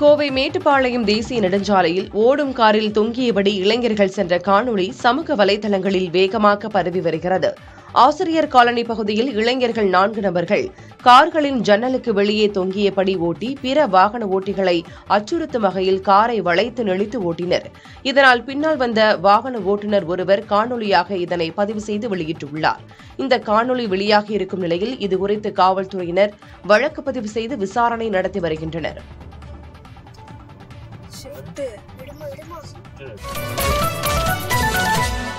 கோவை மேட்டுப்பாளையம் தேசிய நெடுஞ்சாலையில் ஓடும் காரில் தொங்கியபடி இளைஞர்கள் சென்ற காணொளி சமூக வலைதளங்களில் வேகமாக பரவி வருகிறது ஆசிரியர் காலனி பகுதியில் இளைஞர்கள் நான்கு நபர்கள் கார்களின் ஜன்னலுக்கு வெளியே தொங்கியபடி ஓட்டி பிற வாகன ஓட்டிகளை அச்சுறுத்தும் வகையில் காரை வளைத்து நெளித்து ஓட்டினர் இதனால் பின்னால் வந்த வாகன ஓட்டுநர் ஒருவர் காணொலியாக இதனை பதிவு செய்து வெளியிட்டுள்ளார் இந்த காணொலி வெளியாகி இருக்கும் நிலையில் இதுகுறித்து காவல்துறையினர் வழக்கு பதிவு செய்து விசாரணை நடத்தி வருகின்றனர் ஷிஃப்ட் விடுமா விடுமா